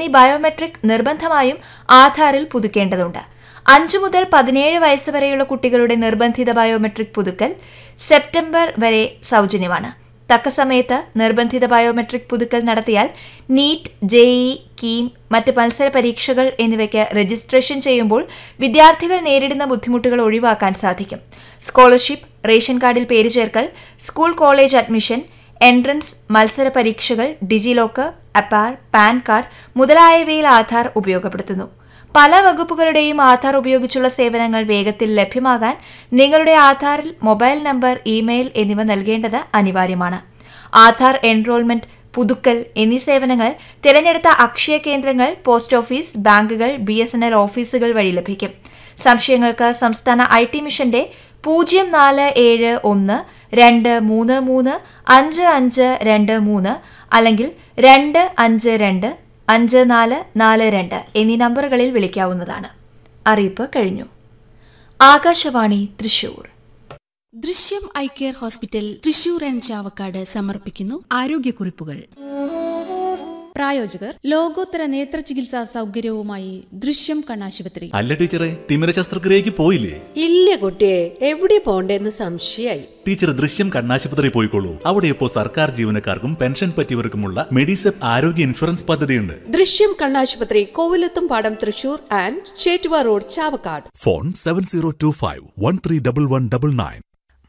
biometric നിർബന്ധമായും ആധാറിൽ പുതുക്കേണ്ടതുണ്ട് അഞ്ചു മുതൽ പതിനേഴ് വയസ്സ് വരെയുള്ള കുട്ടികളുടെ നിർബന്ധിത ബയോമെട്രിക് പുതുക്കൽ സെപ്റ്റംബർ വരെ സൗജന്യമാണ് തക്ക സമയത്ത് നിർബന്ധിത ബയോമെട്രിക് പുതുക്കൽ നടത്തിയാൽ നീറ്റ് ജെഇ കീം മറ്റ് മത്സര പരീക്ഷകൾ എന്നിവയ്ക്ക് രജിസ്ട്രേഷൻ ചെയ്യുമ്പോൾ വിദ്യാർത്ഥികൾ നേരിടുന്ന ബുദ്ധിമുട്ടുകൾ ഒഴിവാക്കാൻ സാധിക്കും സ്കോളർഷിപ്പ് റേഷൻ കാർഡിൽ പേര് ചേർക്കൽ സ്കൂൾ കോളേജ് അഡ്മിഷൻ എൻട്രൻസ് മത്സര പരീക്ഷകൾ ഡിജിലോക്കർ അപ്പാർ പാൻ കാർഡ് മുതലായവയിൽ ആധാർ ഉപയോഗപ്പെടുത്തുന്നു പല വകുപ്പുകളുടെയും ആധാർ ഉപയോഗിച്ചുള്ള സേവനങ്ങൾ വേഗത്തിൽ ലഭ്യമാകാൻ നിങ്ങളുടെ ആധാറിൽ മൊബൈൽ നമ്പർ ഇമെയിൽ എന്നിവ നൽകേണ്ടത് അനിവാര്യമാണ് ആധാർ എൻറോൾമെന്റ് പുതുക്കൽ എന്നീ സേവനങ്ങൾ തിരഞ്ഞെടുത്ത അക്ഷയ കേന്ദ്രങ്ങൾ പോസ്റ്റ് ഓഫീസ് ബാങ്കുകൾ ബി എസ് എൻ എൽ ഓഫീസുകൾ വഴി ലഭിക്കും സംശയങ്ങൾക്ക് സംസ്ഥാന ഐ ടി മിഷന്റെ പൂജ്യം നാല് ഏഴ് ഒന്ന് രണ്ട് മൂന്ന് മൂന്ന് അഞ്ച് അഞ്ച് രണ്ട് മൂന്ന് അല്ലെങ്കിൽ രണ്ട് അഞ്ച് രണ്ട് അഞ്ച് നാല് നാല് രണ്ട് എന്നീ നമ്പറുകളിൽ വിളിക്കാവുന്നതാണ് അറിയിപ്പ് കഴിഞ്ഞു Akashvani Thrissur Drishyam eye care hospital Thrissur and Chavakkad സമർപ്പിക്കുന്നു ആരോഗ്യക്കുറിപ്പുകൾ പ്രായോജകർ ലോകോത്തര നേത്ര ചികിത്സാ സൗകര്യവുമായി ദൃശ്യം കണ്ണാശുപത്രി അല്ല ടീച്ചറെ തിമിര ശസ്ത്രക്രിയക്ക് പോയില്ലേ ഇല്ല കുട്ടിയെ എവിടെ പോണ്ടേന്ന് സംശയായി ടീച്ചർ ദൃശ്യം കണ്ണാശുപത്രി പോയിക്കോളൂ അവിടെ ഇപ്പോൾ സർക്കാർ ജീവനക്കാർക്കും പെൻഷൻ പറ്റിയവർക്കുമുള്ള മെഡിസെപ്പ് ആരോഗ്യ ഇൻഷുറൻസ് പദ്ധതിയുണ്ട് ദൃശ്യം കണ്ണാശുപത്രി Kovilathum Padam Thrissur and Chettuva road Chavakkad phone seven zero two five one three double one double nine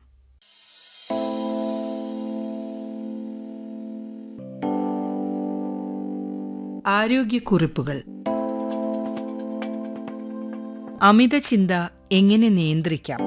ആരോഗ്യക്കുറിപ്പുകൾ അമിത ചിന്ത എങ്ങനെ നിയന്ത്രിക്കാം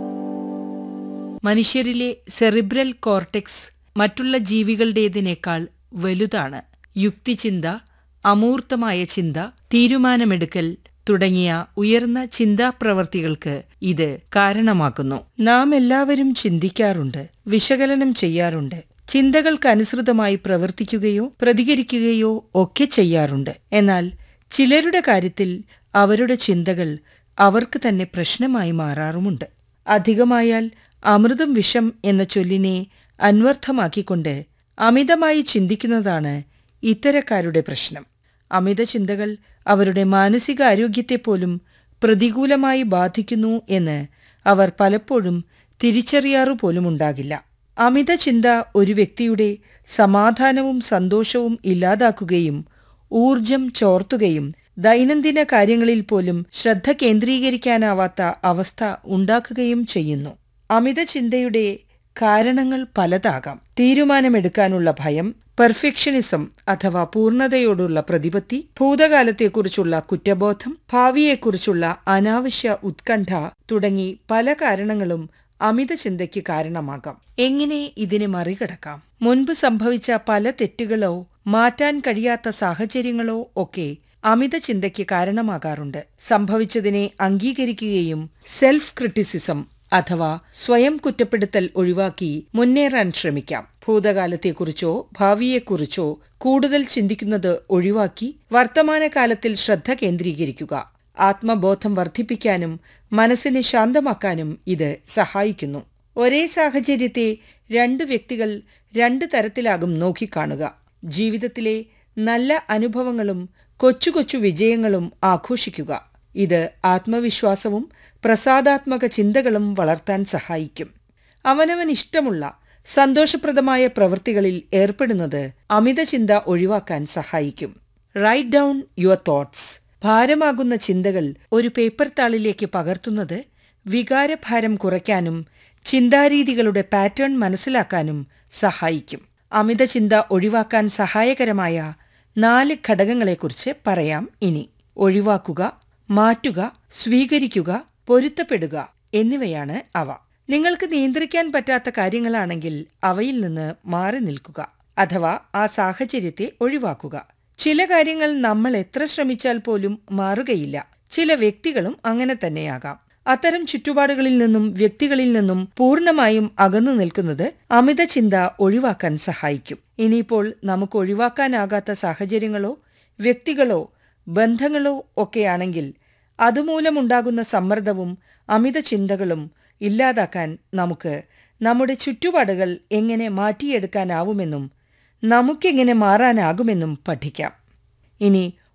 മനുഷ്യരിലെ സെറിബ്രൽ കോർട്ടെക്സ് മറ്റുള്ള ജീവികളുടേതിനേക്കാൾ വലുതാണ് യുക്തിചിന്ത അമൂർത്തമായ ചിന്ത തീരുമാനമെടുക്കൽ തുടങ്ങിയ ഉയർന്ന ചിന്താപ്രവർത്തികൾക്ക് ഇത് കാരണമാക്കുന്നു നാം എല്ലാവരും ചിന്തിക്കാറുണ്ട് വിശകലനം ചെയ്യാറുണ്ട് ചിന്തകൾക്കനുസൃതമായി പ്രവർത്തിക്കുകയോ പ്രതികരിക്കുകയോ ഒക്കെ ചെയ്യാറുണ്ട് എന്നാൽ ചിലരുടെ കാര്യത്തിൽ അവരുടെ ചിന്തകൾ അവർക്ക് തന്നെ പ്രശ്നമായി മാറാറുമുണ്ട് അധികമായാൽ അമൃതം വിഷം എന്ന ചൊല്ലിനെ അന്വർത്ഥമാക്കിക്കൊണ്ട് അമിതമായി ചിന്തിക്കുന്നതാണ് ഇത്തരക്കാരുടെ പ്രശ്നം അമിത ചിന്തകൾ അവരുടെ മാനസികാരോഗ്യത്തെപ്പോലും പ്രതികൂലമായി ബാധിക്കുന്നു എന്ന് അവർ പലപ്പോഴും തിരിച്ചറിയാറു പോലുമുണ്ടാകില്ല അമിത ചിന്ത ഒരു വ്യക്തിയുടെ സമാധാനവും സന്തോഷവും ഇല്ലാതാക്കുകയും ഊർജം ചോർത്തുകയും ദൈനംദിന കാര്യങ്ങളിൽ പോലും ശ്രദ്ധ കേന്ദ്രീകരിക്കാനാവാത്ത അവസ്ഥ ഉണ്ടാക്കുകയും ചെയ്യുന്നു അമിത ചിന്തയുടെ കാരണങ്ങൾ പലതാകാം തീരുമാനമെടുക്കാനുള്ള ഭയം പെർഫെക്ഷനിസം അഥവാ പൂർണ്ണതയോടുള്ള പ്രതിപത്തി ഭൂതകാലത്തെക്കുറിച്ചുള്ള കുറ്റബോധം ഭാവിയെക്കുറിച്ചുള്ള അനാവശ്യ ഉത്കണ്ഠ തുടങ്ങി പല കാരണങ്ങളും അമിത ചിന്തയ്ക്ക് കാരണമാകാം എങ്ങനെ ഇതിനെ മറികടക്കാം മുൻപ് സംഭവിച്ച പല തെറ്റുകളോ മാറ്റാൻ കഴിയാത്ത സാഹചര്യങ്ങളോ ഒക്കെ അമിത ചിന്തയ്ക്ക് കാരണമാകാറുണ്ട് സംഭവിച്ചതിനെ അംഗീകരിക്കുകയും സെൽഫ് ക്രിറ്റിസിസം അഥവാ സ്വയം കുറ്റപ്പെടുത്തൽ ഒഴിവാക്കി മുന്നേറാൻ ശ്രമിക്കാം ഭൂതകാലത്തെക്കുറിച്ചോ ഭാവിയെക്കുറിച്ചോ കൂടുതൽ ചിന്തിക്കുന്നത് ഒഴിവാക്കി വർത്തമാനകാലത്തിൽ ശ്രദ്ധ കേന്ദ്രീകരിക്കുക ആത്മബോധം വർദ്ധിപ്പിക്കാനും മനസ്സിനെ ശാന്തമാക്കാനും ഇത് സഹായിക്കുന്നു ഒരേ സാഹചര്യത്തെ രണ്ട് വ്യക്തികൾ രണ്ട് തരത്തിലാകും നോക്കിക്കാണുക ജീവിതത്തിലെ നല്ല അനുഭവങ്ങളും കൊച്ചു കൊച്ചു വിജയങ്ങളും ആഘോഷിക്കുക ഇത് ആത്മവിശ്വാസവും പ്രസാദാത്മക ചിന്തകളും വളർത്താൻ സഹായിക്കും അവനവൻ ഇഷ്ടമുള്ള സന്തോഷപ്രദമായ പ്രവൃത്തികളിൽ ഏർപ്പെടുന്നത് അമിത ചിന്ത ഒഴിവാക്കാൻ സഹായിക്കും റൈറ്റ് ഡൗൺ യുവർ തോട്ട്സ് ഭാരമാകുന്ന ചിന്തകൾ ഒരു പേപ്പർ താളിലേക്ക് പകർത്തുന്നത് വികാരഭാരം കുറയ്ക്കാനും ചിന്താരീതികളുടെ പാറ്റേൺ മനസ്സിലാക്കാനും സഹായിക്കും അമിത ചിന്ത ഒഴിവാക്കാൻ സഹായകരമായ നാല് ഘടകങ്ങളെക്കുറിച്ച് പറയാം ഇനി ഒഴിവാക്കുക മാറ്റുക സ്വീകരിക്കുക പൊരുത്തപ്പെടുക എന്നിവയാണ് അവ നിങ്ങൾക്ക് നിയന്ത്രിക്കാൻ പറ്റാത്ത കാര്യങ്ങളാണെങ്കിൽ അവയിൽ നിന്ന് മാറി നിൽക്കുക അഥവാ ആ സാഹചര്യത്തെ ഒഴിവാക്കുക ചില കാര്യങ്ങൾ നമ്മൾ എത്ര ശ്രമിച്ചാൽ പോലും മാറുകയില്ല ചില വ്യക്തികളും അങ്ങനെ തന്നെയാകാം അത്തരം ചുറ്റുപാടുകളിൽ നിന്നും വ്യക്തികളിൽ നിന്നും പൂർണ്ണമായും അകന്നു നിൽക്കുന്നത് അമിത ചിന്ത ഒഴിവാക്കാൻ സഹായിക്കും ഇനിയിപ്പോൾ നമുക്ക് ഒഴിവാക്കാനാകാത്ത സാഹചര്യങ്ങളോ വ്യക്തികളോ ബന്ധങ്ങളോ ഒക്കെയാണെങ്കിൽ അതുമൂലമുണ്ടാകുന്ന സമ്മർദ്ദവും അമിത ചിന്തകളും ഇല്ലാതാക്കാൻ നമുക്ക് നമ്മുടെ ചുറ്റുപാടുകൾ എങ്ങനെ മാറ്റിയെടുക്കാനാവുമെന്നും നമുക്കെങ്ങനെ മാറാനാകുമെന്നും പഠിക്കാം ഇനി